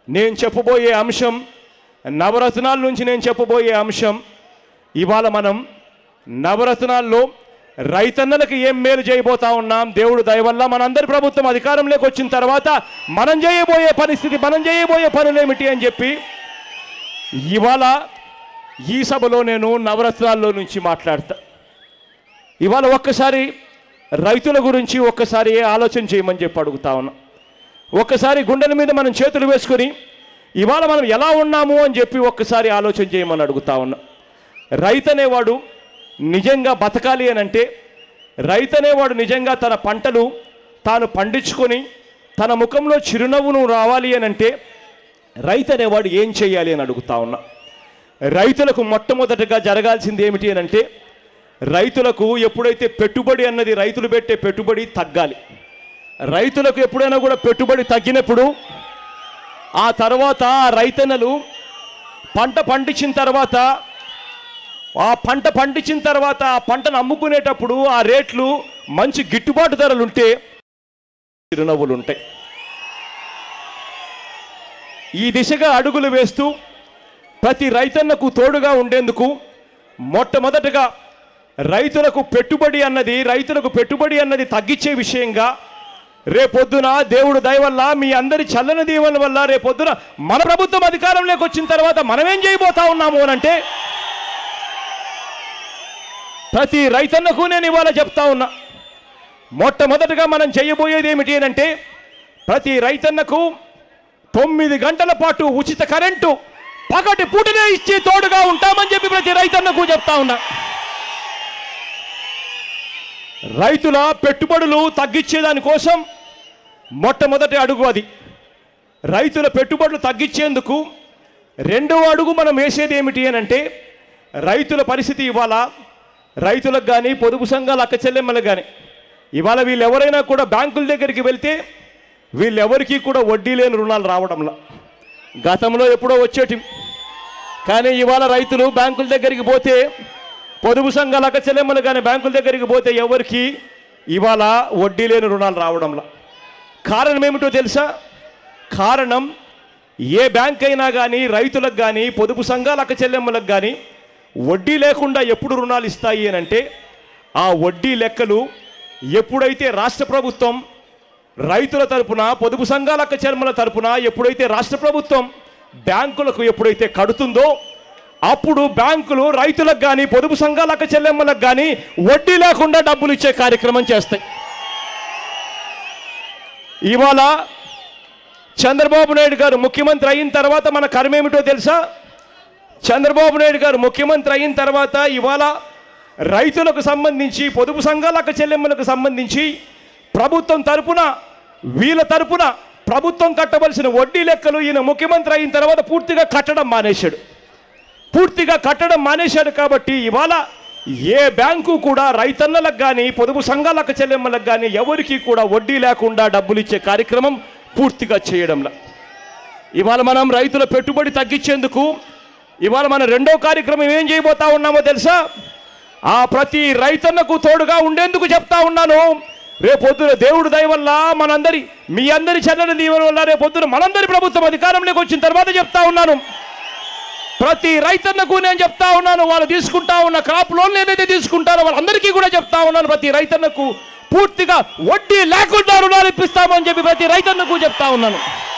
నేను చెప్పబోయే అంశం నవరత్నాల నుంచి నేను చెప్పబోయే అంశం ఇవాళ మనం నవరత్నాల్లో రైతన్నలకు ఏం మేలు చేయబోతా ఉన్నాం దేవుడు దయ వల్ల మనందరి ప్రభుత్వం అధికారంలోకి వచ్చిన తర్వాత మనం చేయబోయే పరిస్థితి మనం చేయబోయే పనులేమిటి అని చెప్పి ఇవాళ ఈ సభలో నేను నవరత్నాల్లో నుంచి మాట్లాడతా ఇవాళ ఒక్కసారి రైతుల గురించి ఒక్కసారి ఆలోచన చేయమని చెప్పి అడుగుతా ఉన్నా ఒక్కసారి గుండెల మీద మనం చేతులు వేసుకొని ఇవాళ మనం ఎలా ఉన్నాము అని చెప్పి ఒక్కసారి ఆలోచన చేయమని అడుగుతా ఉన్నా రైతు అనేవాడు నిజంగా బతకాలి అని అంటే రైతు అనేవాడు నిజంగా తన పంటలు తాను పండించుకొని తన ముఖంలో చిరునవ్వును రావాలి అని అంటే రైతు అనేవాడు ఏం చేయాలి అని అడుగుతా ఉన్నా రైతులకు మొట్టమొదటగా జరగాల్సింది ఏమిటి అని అంటే రైతులకు ఎప్పుడైతే పెట్టుబడి అన్నది రైతులు పెట్టే పెట్టుబడి తగ్గాలి రైతులకు ఎప్పుడైనా కూడా పెట్టుబడి తగ్గినప్పుడు ఆ తర్వాత ఆ రైతన్నలు పంట పండించిన తర్వాత ఆ పంట పండించిన తర్వాత ఆ పంటను అమ్ముకునేటప్పుడు ఆ రేట్లు మంచి గిట్టుబాటు ధరలు ఉంటే చిరునవ్వులు ఉంటాయి ఈ దిశగా అడుగులు వేస్తూ ప్రతి రైతన్నకు తోడుగా ఉండేందుకు మొట్టమొదటగా రైతులకు పెట్టుబడి అన్నది రైతులకు పెట్టుబడి అన్నది తగ్గించే విషయంగా రేపొద్దున దేవుడు దయ వల్ల మీ అందరి చల్లని దీవెన వల్ల రేపొద్దున మన ప్రభుత్వం అధికారంలోకి వచ్చిన తర్వాత మనమేం చేయబోతా ఉన్నాము అని అంటే ప్రతి రైతన్నకు నేను ఇవాళ చెప్తా ఉన్నా మొట్టమొదటగా మనం చేయబోయేది ఏమిటి అని అంటే ప్రతి రైతన్నకు తొమ్మిది గంటల పాటు ఉచిత కరెంటు పగటి పూటనే ఇచ్చి తోడుగా ఉంటామని చెప్పి ప్రతి రైతన్నకు చెప్తా ఉన్నా రైతుల పెట్టుబడులు తగ్గించేదాని కోసం మొట్టమొదటి అడుగు అది రైతుల పెట్టుబడులు తగ్గించేందుకు రెండవ అడుగు మనం వేసేది ఏమిటి అని అంటే రైతుల పరిస్థితి ఇవాళ రైతులకు కానీ పొదుపు సంఘాల అక్క చెల్లెమ్మలకు కానీ ఇవాళ వీళ్ళు ఎవరైనా కూడా బ్యాంకుల దగ్గరికి వెళ్తే వీళ్ళెవరికీ కూడా వడ్డీ లేని రుణాలు రావడంలా గతంలో ఎప్పుడో వచ్చేటి కానీ ఇవాళ రైతులు బ్యాంకుల దగ్గరికి పోతే పొదుపు సంఘాల అక్క చెల్లెమ్మలు కానీ బ్యాంకుల దగ్గరికి పోతే ఎవరికి ఇవాళ వడ్డీ లేని రుణాలు రావడంలా కారణం ఏమిటో తెలుసా కారణం ఏ బ్యాంక్ అయినా కానీ రైతులకు కానీ పొదుపు సంఘాల అక్క చెల్లెమ్మలకు కానీ వడ్డీ లేకుండా ఎప్పుడు రుణాలు ఇస్తాయి అని అంటే ఆ వడ్డీ లెక్కలు ఎప్పుడైతే రాష్ట్ర ప్రభుత్వం రైతుల తరపున పొదుపు సంఘాల అక్క చెల్లెమ్మల తరపున ఎప్పుడైతే రాష్ట్ర ప్రభుత్వం బ్యాంకులకు ఎప్పుడైతే కడుతుందో అప్పుడు బ్యాంకులు రైతులకు కానీ పొదుపు సంఘాల అక్క చెల్లెమ్మలకు కానీ వడ్డీ లేకుండా డబ్బులు ఇచ్చే కార్యక్రమం చేస్తాయి ఇవాళ చంద్రబాబు నాయుడు గారు ముఖ్యమంత్రి అయిన తర్వాత మన కర్మేమిటో తెలుసా చంద్రబాబు నాయుడు గారు ముఖ్యమంత్రి అయిన తర్వాత ఇవాళ రైతులకు సంబంధించి పొదుపు సంఘాలకు చెల్లెమ్మలకు సంబంధించి ప్రభుత్వం తరపున వీళ్ళ తరపున ప్రభుత్వం కట్టవలసిన వడ్డీ లెక్కలు ఈయన ముఖ్యమంత్రి అయిన తర్వాత పూర్తిగా కట్టడం మానేశాడు పూర్తిగా కట్టడం మానేశాడు కాబట్టి ఇవాళ ఏ బ్యాంకు కూడా రైతన్నలకు కానీ పొదుపు సంఘాలకు చెల్లెమ్మలకు కానీ ఎవరికి కూడా వడ్డీ లేకుండా డబ్బులు ఇచ్చే కార్యక్రమం పూర్తిగా చేయడంలా ఇవాళ మనం రైతుల పెట్టుబడి తగ్గించేందుకు ఇవాళ మన రెండో కార్యక్రమం ఏం చేయబోతా ఉన్నామో తెలుసా ఆ ప్రతి రైతన్నకు తోడుగా ఉండేందుకు చెప్తా ఉన్నాను రేపొద్దున దేవుడు దయ వల్ల మనందరి మీ అందరి చల్లని దీవెన వల్ల రేపొద్దున మనందరి ప్రభుత్వం అధికారంలోకి వచ్చిన తర్వాత చెప్తా ఉన్నాను ప్రతి రైతన్నకు నేను చెప్తా ఉన్నాను వాళ్ళు తీసుకుంటా ఉన్న క్రాప్ లోన్ ఏదైతే తీసుకుంటారో వాళ్ళందరికీ కూడా చెప్తా ఉన్నాను ప్రతి రైతన్నకు పూర్తిగా వడ్డీ లేకుండా రుణాలు ఇప్పిస్తామని చెప్పి ప్రతి రైతన్నకు చెప్తా ఉన్నాను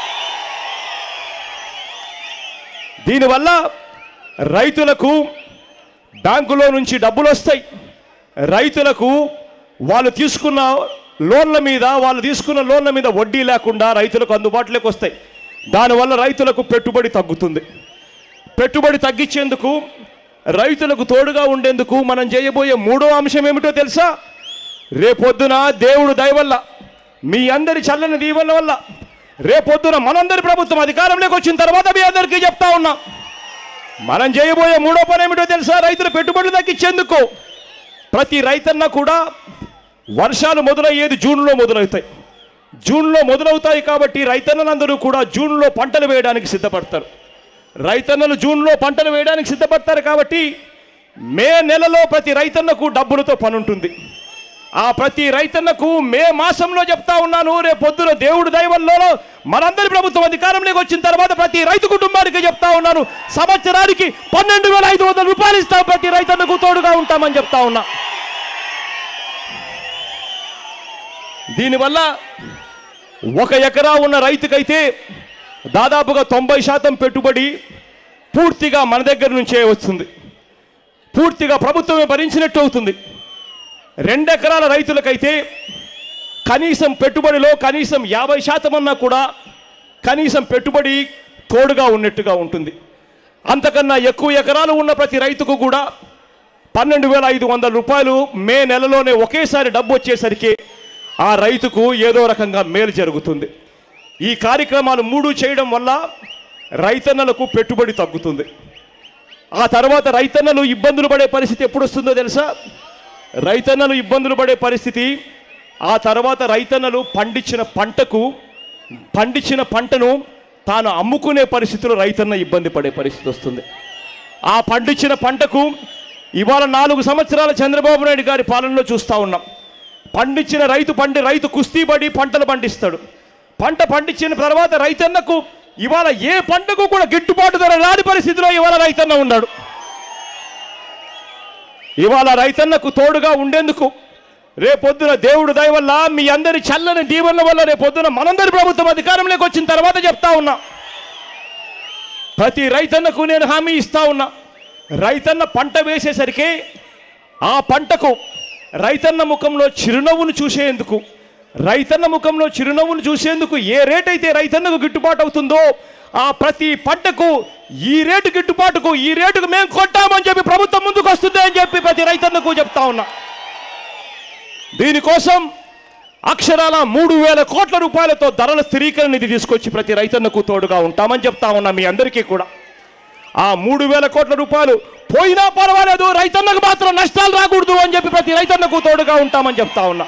దీనివల్ల రైతులకు బ్యాంకులో నుంచి డబ్బులు వస్తాయి రైతులకు వాళ్ళు తీసుకున్న లోన్ల మీద వాళ్ళు తీసుకున్న లోన్ల మీద వడ్డీ లేకుండా రైతులకు అందుబాటులోకి వస్తాయి దానివల్ల రైతులకు పెట్టుబడి తగ్గుతుంది పెట్టుబడి తగ్గించేందుకు రైతులకు తోడుగా ఉండేందుకు మనం చేయబోయే మూడో అంశం ఏమిటో తెలుసా రేపొద్దున దేవుడు దయ వల్ల మీ అందరి చల్లని దీవెన వల్ల రేపొద్దున మనందరి ప్రభుత్వం అధికారంలోకి వచ్చిన తర్వాత మీ అందరికీ చెప్తా ఉన్నాం మనం చేయబోయే మూడో పని ఏమిటో తెలుసా రైతుల పెట్టుబడులు తగ్గించేందుకు ప్రతి రైతన్న కూడా వర్షాలు మొదలయ్యేది జూన్లో మొదలవుతాయి జూన్లో మొదలవుతాయి కాబట్టి రైతన్నలందరూ కూడా జూన్లో పంటలు వేయడానికి సిద్ధపడతారు రైతన్నలు జూన్లో పంటలు వేయడానికి సిద్ధపడతారు కాబట్టి మే నెలలో ప్రతి రైతన్నకు డబ్బులతో పని ఉంటుంది ఆ ప్రతి రైతన్నకు మే మాసంలో చెప్తా ఉన్నాను రేపు పొద్దున దేవుడు దైవంలో మనందరి ప్రభుత్వం అధికారంలోకి వచ్చిన తర్వాత ప్రతి రైతు కుటుంబానికి చెప్తా ఉన్నాను సంవత్సరానికి పన్నెండు వేల ఐదు వందల రూపాయలు ఇస్తాం ప్రతి రైతన్నకు తోడుగా ఉంటామని చెప్తా ఉన్నా దీనివల్ల ఒక ఎకరా ఉన్న రైతుకైతే దాదాపుగా తొంభై శాతం పెట్టుబడి పూర్తిగా మన దగ్గర నుంచే వస్తుంది పూర్తిగా ప్రభుత్వమే భరించినట్టు అవుతుంది రెండెకరాల రైతులకైతే కనీసం పెట్టుబడిలో కనీసం యాభై శాతం అన్నా కూడా కనీసం పెట్టుబడి తోడుగా ఉన్నట్టుగా ఉంటుంది అంతకన్నా ఎక్కువ ఎకరాలు ఉన్న ప్రతి రైతుకు కూడా పన్నెండు వేల ఐదు వందల రూపాయలు మే నెలలోనే ఒకేసారి డబ్బు వచ్చేసరికి ఆ రైతుకు ఏదో రకంగా మేలు జరుగుతుంది ఈ కార్యక్రమాలు మూడు చేయడం వల్ల రైతన్నలకు పెట్టుబడి తగ్గుతుంది ఆ తర్వాత రైతన్నలు ఇబ్బందులు పడే పరిస్థితి ఎప్పుడు వస్తుందో తెలుసా రైతన్నలు ఇబ్బందులు పడే పరిస్థితి ఆ తర్వాత రైతన్నలు పండించిన పంటకు పండించిన పంటను తాను అమ్ముకునే పరిస్థితిలో రైతన్న ఇబ్బంది పడే పరిస్థితి వస్తుంది ఆ పండించిన పంటకు ఇవాళ నాలుగు సంవత్సరాల చంద్రబాబు నాయుడు గారి పాలనలో చూస్తూ ఉన్నాం పండించిన రైతు పండి రైతు కుస్తీ పడి పంటలు పండిస్తాడు పంట పండించిన తర్వాత రైతన్నకు ఇవాళ ఏ పంటకు కూడా గిట్టుబాటు ధర రాని పరిస్థితిలో ఇవాళ రైతన్న ఉన్నాడు ఇవాళ రైతన్నకు తోడుగా ఉండేందుకు రేపొద్దున దేవుడు దయ వల్ల మీ అందరి చల్లని దీవెనల వల్ల రేపొద్దున మనందరి ప్రభుత్వం అధికారంలోకి వచ్చిన తర్వాత చెప్తా ఉన్నా ప్రతి రైతన్నకు నేను హామీ ఇస్తా ఉన్నా రైతన్న పంట వేసేసరికి ఆ పంటకు రైతన్న ముఖంలో చిరునవ్వును చూసేందుకు రైతన్న ముఖంలో చిరునవ్వును చూసేందుకు ఏ రేట్ అయితే రైతన్నకు గిట్టుబాటు అవుతుందో ఆ ప్రతి పంటకు ఈ రేటు గిట్టుబాటుకు ఈ రేటుకు మేము కొట్టామని చెప్పి ప్రభుత్వం ముందుకు వస్తుంది అని చెప్పి ప్రతి రైతన్నకు చెప్తా ఉన్నా దీనికోసం అక్షరాల మూడు వేల కోట్ల రూపాయలతో ధరల స్థిరీకరణ నిధి తీసుకొచ్చి ప్రతి రైతన్నకు తోడుగా ఉంటామని చెప్తా ఉన్నా మీ అందరికీ కూడా ఆ మూడు వేల కోట్ల రూపాయలు పోయినా పర్వాలేదు రైతన్నకు మాత్రం నష్టాలు రాకూడదు అని చెప్పి ప్రతి రైతన్నకు తోడుగా ఉంటామని చెప్తా ఉన్నా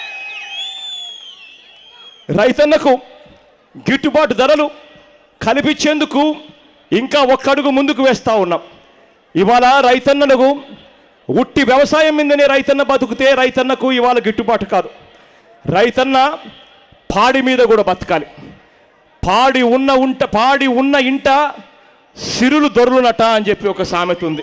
రైతన్నకు గిట్టుబాటు ధరలు కల్పించేందుకు ఇంకా ఒక్క అడుగు ముందుకు వేస్తా ఉన్నాం ఇవాళ రైతన్నలకు ఉట్టి వ్యవసాయం మీదనే రైతన్న బతుకుతే రైతన్నకు ఇవాళ గిట్టుబాటు కాదు రైతన్న పాడి మీద కూడా బతకాలి పాడి ఉన్న ఉంట పాడి ఉన్న ఇంట సిరులు దొరులునట అని చెప్పి ఒక సామెత ఉంది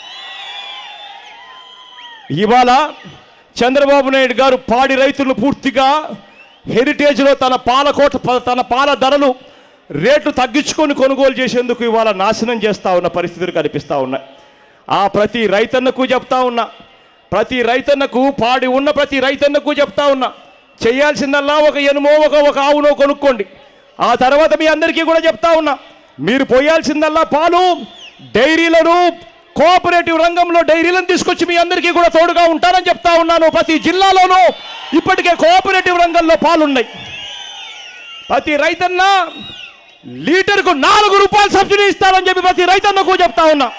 ఇవాళ చంద్రబాబు నాయుడు గారు పాడి రైతులను పూర్తిగా హెరిటేజ్లో తన పాల కోట ప- తన పాల ధరలు రేట్లు తగ్గించుకొని కొనుగోలు చేసేందుకు ఇవాళ నాశనం చేస్తా ఉన్న పరిస్థితులు కనిపిస్తూ ఉన్నాయి ఆ ప్రతి రైతన్నకు చెప్తా ఉన్నా ప్రతి రైతన్నకు పాడి ఉన్న ప్రతి రైతన్నకు చెప్తా ఉన్నా చేయాల్సిందల్లా ఒక ఎనుమో ఒక ఒక ఆవునో కొనుక్కోండి ఆ తర్వాత మీ అందరికీ కూడా చెప్తా ఉన్నా మీరు పోయాల్సిందల్లా పాలు డైరీలను కోఆపరేటివ్ రంగంలో డైరీలను తీసుకొచ్చి మీ అందరికీ కూడా తోడుగా ఉంటారని చెప్తా ఉన్నాను ప్రతి జిల్లాలోనూ ఇప్పటికే కోఆపరేటివ్ రంగంలో పాలున్నాయి ప్రతి రైతన్న లీటర్కు నాలుగు రూపాయలు సబ్సిడీ ఇస్తారని చెప్పి ప్రతి రైతన్నకు చెప్తా ఉన్నా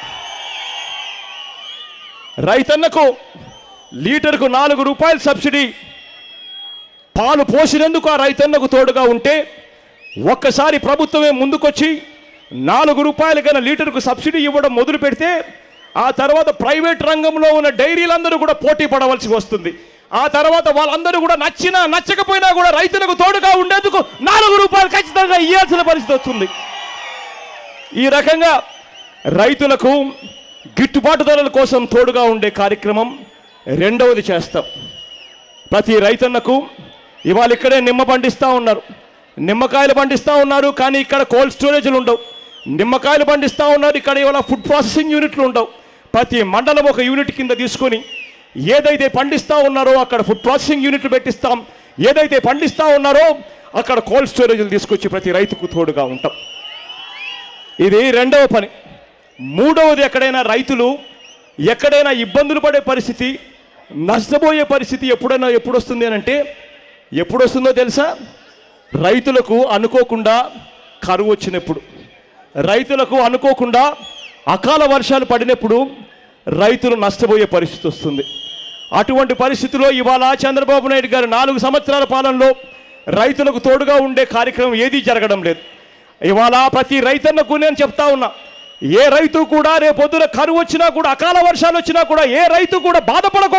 రైతన్నకు లీటర్కు నాలుగు రూపాయలు సబ్సిడీ పాలు పోసినందుకు ఆ రైతన్నకు తోడుగా ఉంటే ఒక్కసారి ప్రభుత్వమే ముందుకొచ్చి నాలుగు రూపాయల కన్నా లీటర్కు సబ్సిడీ ఇవ్వడం మొదలు పెడితే ఆ తర్వాత ప్రైవేట్ రంగంలో ఉన్న డైరీలందరూ కూడా పోటీ పడవలసి వస్తుంది ఆ తర్వాత వాళ్ళందరూ కూడా నచ్చినా నచ్చకపోయినా కూడా రైతులకు తోడుగా ఉండేందుకు నాలుగు రూపాయలు ఖచ్చితంగా ఇవ్వాల్సిన పరిస్థితి వస్తుంది ఈ రకంగా రైతులకు గిట్టుబాటు ధరల కోసం తోడుగా ఉండే కార్యక్రమం రెండవది చేస్తాం ప్రతి రైతన్నకు ఇవాళ ఇక్కడే నిమ్మ పండిస్తూ ఉన్నారు నిమ్మకాయలు పండిస్తూ ఉన్నారు కానీ ఇక్కడ కోల్డ్ స్టోరేజ్లు ఉండవు నిమ్మకాయలు పండిస్తూ ఉన్నారు ఇక్కడ ఇవాళ ఫుడ్ ప్రాసెసింగ్ యూనిట్లు ఉండవు ప్రతి మండలం ఒక యూనిట్ కింద తీసుకొని ఏదైతే పండిస్తూ ఉన్నారో అక్కడ ఫుడ్ ప్రాసెసింగ్ యూనిట్లు పెట్టిస్తాం ఏదైతే పండిస్తూ ఉన్నారో అక్కడ కోల్డ్ స్టోరేజ్లు తీసుకొచ్చి ప్రతి రైతుకు తోడుగా ఉంటాం ఇది రెండవ పని మూడవది ఎక్కడైనా రైతులు ఎక్కడైనా ఇబ్బందులు పడే పరిస్థితి నష్టపోయే పరిస్థితి ఎప్పుడైనా ఎప్పుడు వస్తుంది అని అంటే ఎప్పుడు వస్తుందో తెలుసా రైతులకు అనుకోకుండా కరువు వచ్చినప్పుడు రైతులకు అనుకోకుండా అకాల వర్షాలు పడినప్పుడు రైతులు నష్టపోయే పరిస్థితి వస్తుంది అటువంటి పరిస్థితిలో ఇవాళ చంద్రబాబు నాయుడు గారు నాలుగు సంవత్సరాల పాలనలో రైతులకు తోడుగా ఉండే కార్యక్రమం ఏదీ జరగడం లేదు ఇవాళ ప్రతి రైతన్నకు నేను చెప్తా ఉన్నా ఏ రైతు కూడా రేపొద్దున కరువు వచ్చినా కూడా అకాల వర్షాలు వచ్చినా కూడా ఏ రైతు కూడా బాధపడకోకుండా ఉండే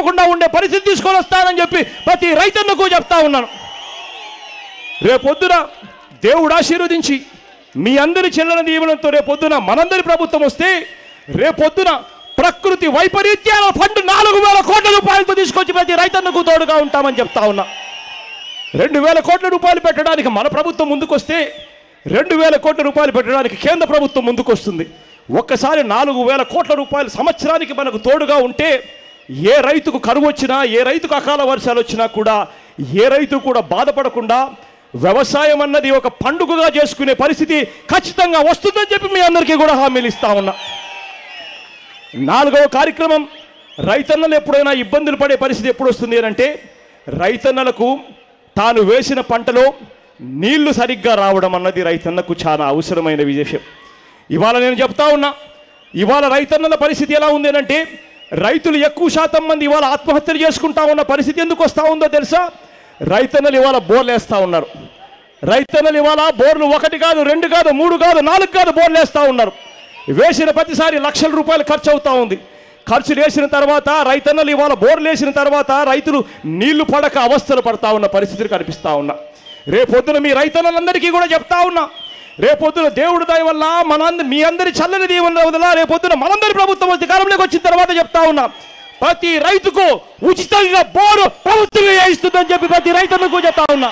పరిస్థితి తీసుకొని వస్తానని చెప్పి ప్రతి రైతన్నకు చెప్తా ఉన్నాను రేపొద్దున దేవుడు ఆశీర్వదించి మీ అందరి చెల్లెల దీవెనతో రేపొద్దున మనందరి ప్రభుత్వం వస్తే రేపొద్దున ప్రకృతి వైపరీత్యాల ఫండ్ నాలుగు వేల కోట్ల రూపాయలతో తీసుకొచ్చి ప్రతి రైతన్నకు తోడుగా ఉంటామని చెప్తా ఉన్నా రెండు వేల కోట్ల రూపాయలు పెట్టడానికి మన ప్రభుత్వం ముందుకొస్తే రెండు వేల కోట్ల రూపాయలు పెట్టడానికి కేంద్ర ప్రభుత్వం ముందుకొస్తుంది ఒక్కసారి నాలుగు వేల కోట్ల రూపాయలు సంవత్సరానికి మనకు తోడుగా ఉంటే ఏ రైతుకు కరువు వచ్చినా ఏ రైతుకు అకాల వర్షాలు వచ్చినా కూడా ఏ రైతు కూడా బాధపడకుండా వ్యవసాయం అన్నది ఒక పండుగగా చేసుకునే పరిస్థితి ఖచ్చితంగా వస్తుందని చెప్పి మీ అందరికీ కూడా హామీలు ఇస్తా ఉన్నా నాలుగవ కార్యక్రమం రైతన్నలు ఎప్పుడైనా ఇబ్బందులు పడే పరిస్థితి ఎప్పుడు వస్తుంది అని అంటే రైతన్నలకు తాను వేసిన పంటలో నీళ్లు సరిగ్గా రావడం అన్నది రైతన్నకు చాలా అవసరమైన విషయం ఇవాళ నేను చెప్తా ఉన్నా ఇవాళ రైతన్నల పరిస్థితి ఎలా ఉంది అని అంటే రైతులు ఎక్కువ శాతం మంది ఇవాళ ఆత్మహత్యలు చేసుకుంటా ఉన్న పరిస్థితి ఎందుకు వస్తూ ఉందో తెలుసా రైతన్నలు ఇవాళ బోర్లు వేస్తూ ఉన్నారు రైతన్నలు ఇవాళ బోర్లు ఒకటి కాదు రెండు కాదు మూడు కాదు నాలుగు కాదు బోర్లు వేస్తూ ఉన్నారు వేసిన ప్రతిసారి లక్షల రూపాయలు ఖర్చు అవుతా ఉంది ఖర్చు వేసిన తర్వాత రైతన్నలు ఇవాళ బోర్లు వేసిన తర్వాత రైతులు నీళ్లు పడక అవస్థలు పడతా ఉన్న పరిస్థితులు కనిపిస్తా ఉన్నా రేపొద్దున మీ రైతన్నలందరికీ కూడా చెప్తా ఉన్నా రేపొద్దున దేవుడి దయ వల్ల మనందరి మీ అందరి చల్లని దీవెన వల్ల రేపొద్దున మనందరి ప్రభుత్వం అధికారంలోకి వచ్చిన తర్వాత చెప్తా ఉన్నా ప్రతి రైతుకు ఉచితంగా బోరు ప్రభుత్వమే వేయిస్తుందని చెప్పి ప్రతి రైతన్నకు చెప్తా ఉన్నా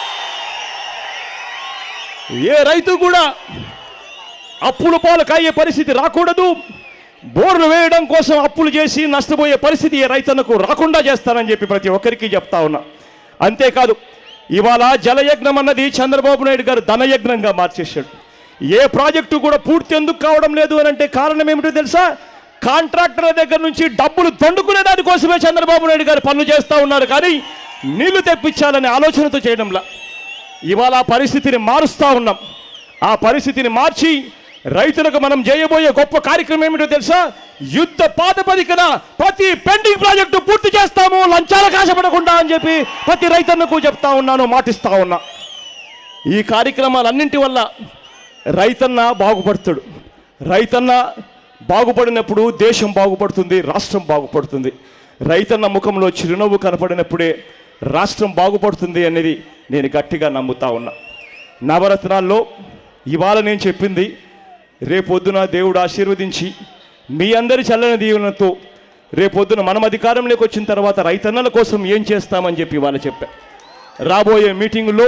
ఏ రైతు కూడా అప్పుల పాలకు అయ్యే పరిస్థితి రాకూడదు బోర్లు వేయడం కోసం అప్పులు చేసి నష్టపోయే పరిస్థితి ఏ రైతన్నకు రాకుండా చేస్తానని చెప్పి ప్రతి ఒక్కరికి చెప్తా ఉన్నా అంతేకాదు ఇవాళ జలయజ్ఞం అన్నది చంద్రబాబు నాయుడు గారు ధనయజ్ఞంగా మార్చేశాడు ఏ ప్రాజెక్టు కూడా పూర్తి ఎందుకు కావడం లేదు అని అంటే కారణం ఏమిటో తెలుసా కాంట్రాక్టర్ల దగ్గర నుంచి డబ్బులు దండుకునే దానికోసమే చంద్రబాబు నాయుడు గారు పనులు చేస్తూ ఉన్నారు కానీ నీళ్లు తెప్పించాలనే ఆలోచనతో చేయడంలా ఇవాళ ఆ పరిస్థితిని మారుస్తా ఉన్నాం ఆ పరిస్థితిని మార్చి రైతులకు మనం చేయబోయే గొప్ప కార్యక్రమం ఏమిటో తెలుసా యుద్ధ పాతపదికన ప్రతి పెండింగ్ ప్రాజెక్టు పూర్తి చేస్తాము లంచాలకు ఆశపడకుండా అని చెప్పి ప్రతి రైతన్నకు చెప్తా ఉన్నాను మాటిస్తా ఉన్నా ఈ కార్యక్రమాలన్నింటి వల్ల రైతన్న బాగుపడతాడు రైతన్న బాగుపడినప్పుడు దేశం బాగుపడుతుంది రాష్ట్రం బాగుపడుతుంది రైతన్న ముఖంలో చిరునవ్వు కనపడినప్పుడే రాష్ట్రం బాగుపడుతుంది అనేది నేను గట్టిగా నమ్ముతా ఉన్నా నవరత్నాల్లో ఇవాళ నేను చెప్పింది రేపొద్దున దేవుడు ఆశీర్వదించి మీ అందరి చల్లని దీవెనతో రేపొద్దున మనం అధికారంలోకి వచ్చిన తర్వాత రైతన్నల కోసం ఏం చేస్తామని చెప్పి ఇవాళ చెప్పా రాబోయే మీటింగుల్లో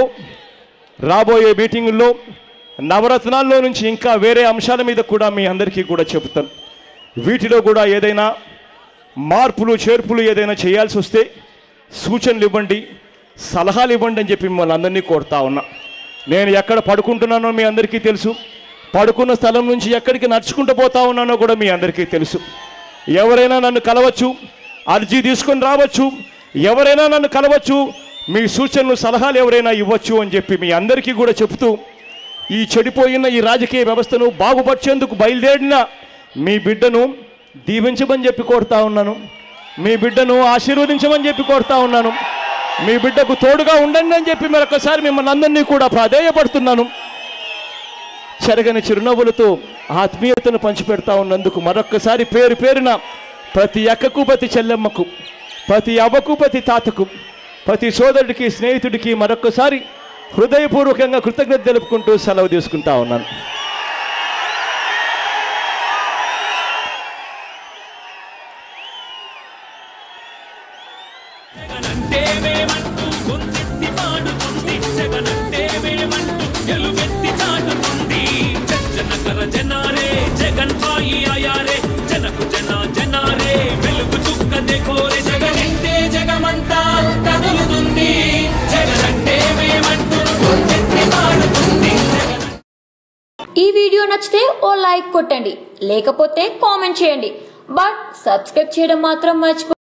రాబోయే మీటింగుల్లో నవరత్నాల్లో నుంచి ఇంకా వేరే అంశాల మీద కూడా మీ అందరికీ కూడా చెబుతాను వీటిలో కూడా ఏదైనా మార్పులు చేర్పులు ఏదైనా చేయాల్సి వస్తే సూచనలు ఇవ్వండి సలహాలు ఇవ్వండి అని చెప్పి మిమ్మల్ని అందరినీ కోరుతా ఉన్నా నేను ఎక్కడ పడుకుంటున్నానో మీ అందరికీ తెలుసు పడుకున్న స్థలం నుంచి ఎక్కడికి నడుచుకుంటూ పోతా ఉన్నానో కూడా మీ అందరికీ తెలుసు ఎవరైనా నన్ను కలవచ్చు అర్జీ తీసుకొని రావచ్చు ఎవరైనా నన్ను కలవచ్చు మీ సూచనలు సలహాలు ఎవరైనా ఇవ్వచ్చు అని చెప్పి మీ అందరికీ కూడా చెబుతూ ఈ చెడిపోయిన ఈ రాజకీయ వ్యవస్థను బాగుపరిచేందుకు బయలుదేరిన మీ బిడ్డను దీవించమని చెప్పి కోరుతా ఉన్నాను మీ బిడ్డను ఆశీర్వదించమని చెప్పి కోరుతా ఉన్నాను మీ బిడ్డకు తోడుగా ఉండండి అని చెప్పి మరొకసారి మిమ్మల్ని అందరినీ కూడా ప్రాధేయపడుతున్నాను చెరగని చిరునవ్వులతో ఆత్మీయతను పంచిపెడతా ఉన్నందుకు మరొక్కసారి పేరు పేరున ప్రతి అక్కకు ప్రతి చెల్లెమ్మకు ప్రతి అవ్వకు ప్రతి తాతకు ప్రతి సోదరుడికి స్నేహితుడికి మరొక్కసారి హృదయపూర్వకంగా కృతజ్ఞత తెలుపుకుంటూ సెలవు తీసుకుంటా ఉన్నాను జగనంటే మేమంటూ గొంతెత్తి పాడుతుంది జగనంటే మేమంటూ గెలువెత్తి చాటుతుంది జనకర జనారే జగన్ పాయి ఆయారే జనకు జన జనారే వెలుగు చుక్కదే కోరే జగనంటే జగమంతా కదులుతుంది జగనంటే మేమంటూ గొంతెత్తి పాడుతుంది జగన్ ఈ వీడియో నచ్చితే ఓ లైక్ కొట్టండి లేకపోతే కామెంట్ చేయండి బట్ సబ్స్క్రైబ్ చేయడం మాత్రం మర్చిపో